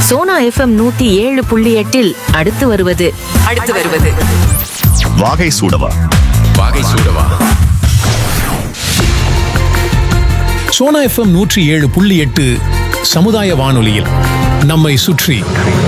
Sona FM நூத்தி ஏழு புள்ளி எட்டில் அடுத்து வருவது அடுத்து வருவது வாகை சூடவா வாகை சூடவா சோனா எஃப்எம் நூற்றி ஏழு புள்ளி எட்டு சமுதாய வானொலியில் நம்மை சுற்றி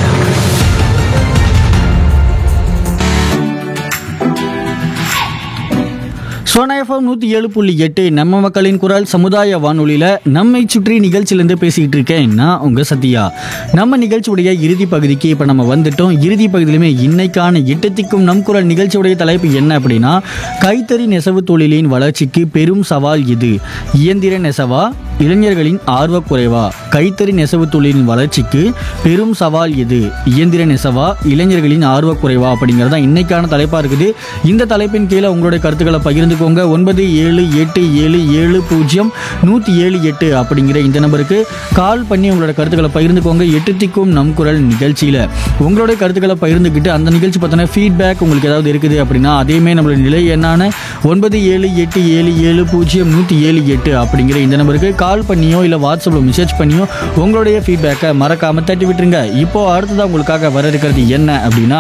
சோனா எஃப்எம் நூற்றி ஏழு புள்ளி எட்டு நம்ம மக்களின் குரல் சமுதாய வானொலியில் நம்மை சுற்றி நிகழ்ச்சியிலேருந்து பேசிக்கிட்டு இருக்கேன் நான் உங்கள் சத்யா நம்ம நிகழ்ச்சியுடைய இறுதி பகுதிக்கு இப்போ நம்ம வந்துட்டோம் இறுதி பகுதியிலுமே இன்னைக்கான எட்டத்திக்கும் நம் குரல் நிகழ்ச்சியுடைய தலைப்பு என்ன அப்படின்னா கைத்தறி நெசவு தொழிலின் வளர்ச்சிக்கு பெரும் சவால் இது இயந்திர நெசவா இளைஞர்களின் ஆர்வக்குறைவா கைத்தறி நெசவு தொழிலின் வளர்ச்சிக்கு பெரும் சவால் எது இயந்திர நெசவா இளைஞர்களின் ஆர்வக்குறைவா அப்படிங்கிறது தான் இன்னைக்கான தலைப்பாக இருக்குது இந்த தலைப்பின் கீழே உங்களுடைய கருத்துக்களை பகிர்ந்துக்கோங்க ஒன்பது ஏழு எட்டு ஏழு ஏழு பூஜ்ஜியம் நூற்றி ஏழு எட்டு அப்படிங்கிற இந்த நம்பருக்கு கால் பண்ணி உங்களோட கருத்துக்களை பகிர்ந்துக்கோங்க எட்டு திக்கும் நம் குரல் நிகழ்ச்சியில் உங்களுடைய கருத்துக்களை பகிர்ந்துக்கிட்டு அந்த நிகழ்ச்சி பார்த்தோன்னா ஃபீட்பேக் உங்களுக்கு ஏதாவது இருக்குது அப்படின்னா அதேமே நம்மளோட நிலை என்னான ஒன்பது ஏழு எட்டு ஏழு ஏழு பூஜ்ஜியம் நூற்றி ஏழு எட்டு அப்படிங்கிற இந்த நம்பருக்கு கால் பண்ணியோ இல்லை வாட்ஸ்அப்பில் மெசேஜ் பண்ணியோ உங்களுடைய ஃபீட்பேக்கை மறக்காமல் தட்டி விட்டுருங்க இப்போ அடுத்ததாக உங்களுக்காக வர இருக்கிறது என்ன அப்படின்னா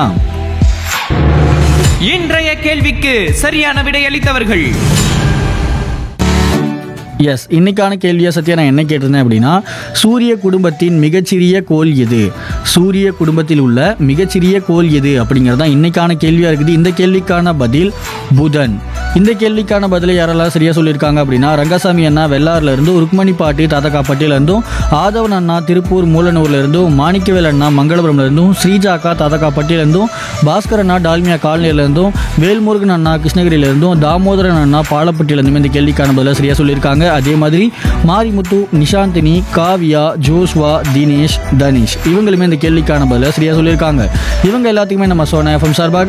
இன்றைய கேள்விக்கு சரியான விடையளித்தவர்கள் எஸ் இன்னைக்கான கேள்வியை சத்யா நான் என்ன கேட்டிருந்தேன் அப்படின்னா சூரிய குடும்பத்தின் மிகச்சிறிய கோள் எது சூரிய குடும்பத்தில் உள்ள மிகச்சிறிய கோள் எது அப்படிங்கிறது தான் இன்னைக்கான கேள்வியாக இருக்குது இந்த கேள்விக்கான பதில் புதன் இந்த கேள்விக்கான பதிலை யாரெல்லாம் சரியாக சொல்லியிருக்காங்க அப்படின்னா ரங்கசாமி அண்ணா வெள்ளாறுல இருந்தும் ருக்மணி பாட்டி தாத்தகாப்பட்டியில இருந்தும் ஆதவன் அண்ணா திருப்பூர் மூலனூர்ல இருந்தும் மாணிக்கவேல் அண்ணா மங்களபுரம்ல இருந்தும் ஸ்ரீஜா அக்கா தாத்தகாப்பட்டியில இருந்தும் பாஸ்கர் அண்ணா டால்மியா காலனியில இருந்தும் வேல்முருகன் அண்ணா கிருஷ்ணகிரியில இருந்தும் தாமோதரன் அண்ணா பாலப்பட்டியில இருந்தும் இந்த கேள்விக்கான பதிலை சரியா சொல்லியிருக்காங்க அதே மாதிரி மாரிமுத்து நிஷாந்தினி காவியா ஜோஸ்வா தினேஷ் தனிஷ் இவங்களுமே இந்த கேள்விக்கான பதிலை சரியா சொல்லியிருக்காங்க இவங்க எல்லாத்துக்குமே நம்ம சோனா எஃப்எம் சார்பாக